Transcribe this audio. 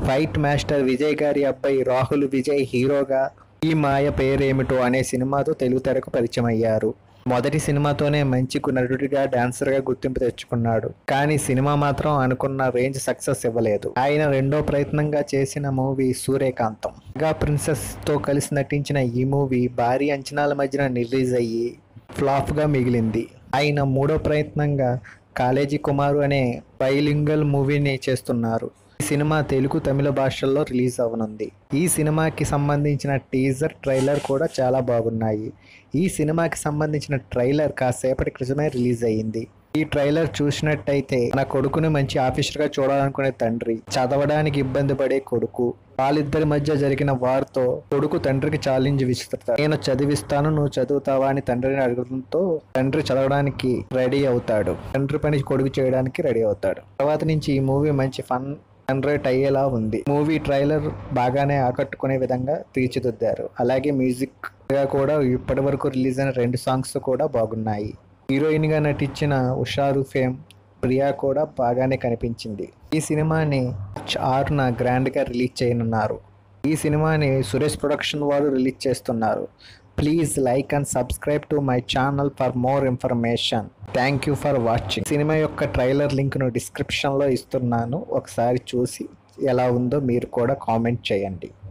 fight master Vijay గారి అబ్బాయి రాహుల్ విజయ్ హీరోగా ఈ మాయ పేరేమిటో అనే సినిమాతో తెలుగు తెరకు పరిచయం అయ్యారు మొదటి సినిమాతోనే మంచి నటుడిగా డాన్సర్గా గుర్తింపు తెచ్చుకున్నాడు కానీ సినిమా మాత్రం అనుకున్న రేంజ్ సక్సెస్ ఇవ్వలేదు ఆయన రెండో ప్రయత్నంగా చేసిన మూవీ సూర్యకాంతం మెగా ప్రిన్సెస్ తో కలిసి నటించిన ఈ మూవీ భారీ అంచనాల మధ్యన రిలీజ్ అయ్యి ఫ్లాప్ గా మిగిలింది ఆయన మూడో ప్రయత్నంగా కాలేజీ కుమారు అనే బైలింగల్ మూవీని చేస్తున్నారు ఈ సినిమా తెలుగు తమిళ భాషల్లో రిలీజ్ అవ్వనుంది ఈ సినిమాకి సంబంధించిన టీజర్ ట్రైలర్ కూడా చాలా బాగున్నాయి ఈ సినిమాకి సంబంధించిన ట్రైలర్ కాసేపటి క్రితమే రిలీజ్ అయ్యింది ఈ ట్రైలర్ చూసినట్టయితే నా కొడుకుని మంచి ఆఫీసర్గా చూడాలనుకునే తండ్రి చదవడానికి ఇబ్బంది పడే కొడుకు వాళ్ళిద్దరి మధ్య జరిగిన వార్తో కొడుకు తండ్రికి ఛాలెంజ్ విసురుతాడు నేను చదివిస్తాను నువ్వు చదువుతావా అని తండ్రిని అడగడంతో తండ్రి చదవడానికి రెడీ అవుతాడు తండ్రి పని కొడుకు చేయడానికి రెడీ అవుతాడు తర్వాత నుంచి ఈ మూవీ మంచి ఫన్ జనరేట్ అయ్యేలా ఉంది మూవీ ట్రైలర్ బాగానే ఆకట్టుకునే విధంగా తీర్చిదిద్దారు అలాగే మ్యూజిక్ గా కూడా ఇప్పటి వరకు రిలీజ్ అయిన రెండు సాంగ్స్ కూడా బాగున్నాయి హీరోయిన్ గా నటించిన ఉషారు ఫేమ్ ప్రియా కూడా బాగానే కనిపించింది ఈ సినిమాని మార్చ్ ఆరున గ్రాండ్ గా రిలీజ్ చేయనున్నారు ఈ సినిమాని సురేష్ ప్రొడక్షన్ వారు రిలీజ్ చేస్తున్నారు please like and subscribe to my channel for more information thank you for watching సినిమా యొక్క ట్రైలర్ లింక్ను డిస్క్రిప్షన్లో ఇస్తున్నాను ఒకసారి చూసి ఎలా ఉందో మీరు కూడా కామెంట్ చేయండి